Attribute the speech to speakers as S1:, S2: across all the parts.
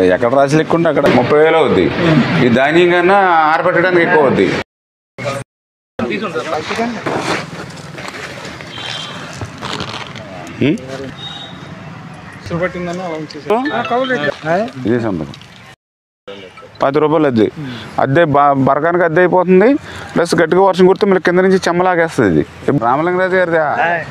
S1: ఎక్కడ రాసి లెక్కుంటే అక్కడ ముప్పై వేలు అవుద్ది ఈ ధాన్యం కన్నా ఆరబెట్టడానికి ఎక్కువ అవుద్ది ఉం? ఇదే సంబంధం పది రూపాయలు అద్దె అద్దె బ- బరకానికి అద్దె అయిపోతుంది ప్లస్ గట్టిగా వర్షం కుడితే మళ్ళీ కింద నుంచి చెమ్మలాగేస్తుంది ఇది ఇప్పుడు రామలింగరాజు గారిదా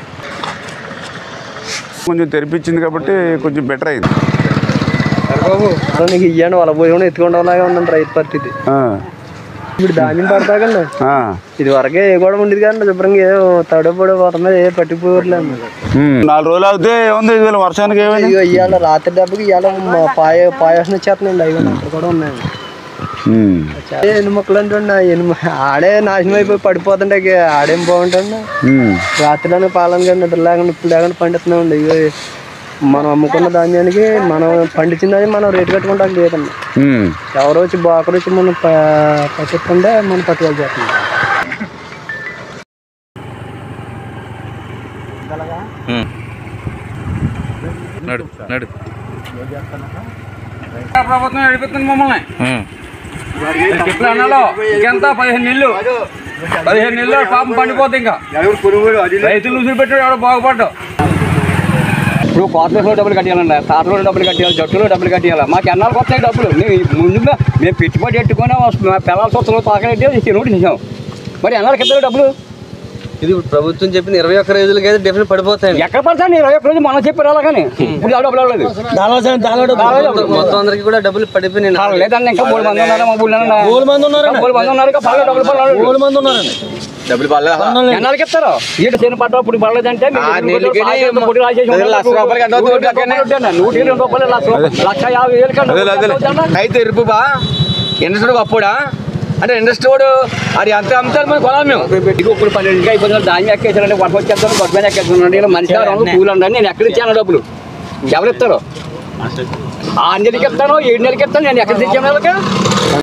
S1: కొంచెం తెరిపించింది కాబట్టి కొంచెం బెటర్ అయింది
S2: బాబు అసలు నీకు ఇయ్యండి వాళ్ళ పోయి ఎత్తుకుండలాగా ఉందండి రైతు పరిస్థితి
S1: ఆ,
S2: ఇప్పుడు ధాన్యం పడతాకండి
S1: ఆ,
S2: ఇది వరకే ఏ కూడా ఉండేది కానీ శుభ్రంగా ఏ తడి పొడి పోతుంది ఏ పట్టిపోవట్లేదు
S1: ఉమ్. నాలుగు రోజులు అవుతే ఏముంది ఇది వర్షానికి ఏమైంది
S2: ఇగో ఇవాళ రాత్రి డబ్బుకి ఇవాళ మా పాయ పాయాసం వచ్చేస్తున్నాయండి అవి అక్కడ కూడా ఉన్నాయండి
S1: ఉమ్.
S2: ఏ ఎన్ని మొక్కలు అంటుండ ఎన్ని ఆడే నాశనం అయిపోయి పడిపోతుంటే ఇక ఆడేం బాగుంటుంది
S1: ఉమ్.
S2: రాత్రిలోనే పాలన కానీ నిద్ర లేకుండా ఇప్పుడు లేకుండా పండిస్తున్నామండి ఇగో మనం అమ్ముకున్న ధాన్యానికి మనం పండించిన దాన్ని మనం రేటు కట్టుకుంటాం లేదండి
S1: ఉమ్.
S2: ఎవరో వచ్చి బాకరు వచ్చి మనం పట్టుకుంటే మనం పట్టుకోవాలి చేస్తున్నాం
S3: నడు నడు
S4: ప్రభుత్వం నడిపిస్తుంది మమ్మల్ని చెట్లు అన్నాలో ఇంకెంత పదిహేను నెలలు పదిహేను నెలలు పాపం పండిపోతుంది ఇంకా రైతులు ఉసిరి పెట్టాడు ఎవడో బాగుపడ్డావు ఇప్పుడు కోతలో డబ్బులు కట్టాలండి తాటలో డబ్బులు కట్టాలి జట్టులో డబ్బులు కట్టాలి మాకు ఎన్నాళ్ళకి వస్తాయి డబ్బులు మేము ముందుగా మేము పెట్టుబడి పెట్టుకొని పిల్లల సొత్తులు తాకలేటే చెరువుడు చేసాం మరి ఎన్నాళ్ళకి ఇద్దరు డబ్బులు
S2: ఇది ప్రభుత్వం చెప్పిన ఇరవై ఒక్క రోజులకి అయితే డెఫినెట్ పడిపోతాయి
S4: ఎక్కడ పడతాను ఇరవై ఒక్క రోజు మనం చెప్పారు అలాగని ఇప్పుడు ఆ డబ్బులు అవ్వలేదు
S2: మొత్తం అందరికి కూడా డబ్బులు పడిపోయినాయి
S4: కాలం లేదండి ఇంకా మూడు మంది ఉన్నారు మా ఊళ్ళో మూడు మంది ఉన్నారు మూడు మంది ఉన్నారు ఇంకా పర్లేదు డబ్బులు పర్లేదు మూడు మంది ఉన్నారండి
S2: డబ్బులు పడలేదు
S4: ఎన్నాళ్ళకి ఇస్తారు ఈట చేను పట్ట ఇప్పుడు పడలేదంటే లక్ష రూపాయలు నూట ఇరవై రూపాయలు లక్ష లక్ష యాభై వేలు కంటే
S2: అయితే ఎరుపు బా ఇండస్ట్రీ అప్పుడా అంటే ఇండస్ట్రీ వాడు అది అంత అమ్ముతారు మనం కొనాలి మేము
S4: ఇదిగో ఇప్పుడు పన్నెండుకి అయిపోతుంది దాన్ని ఎక్కేసారండి వర్షం వచ్చేస్తాను గొడ్డ ఎక్కేస్తున్నాండి ఇలా మనిషి పూలు ఉండండి నేను ఎక్కడ ఇచ్చాను డబ్బులు ఎవరు ఇస్తారు ఆరు నెలలకి ఇస్తాను ఏడు నెలలకి ఇస్తాను నేను ఎక్కడ తెచ్చాను నెలకి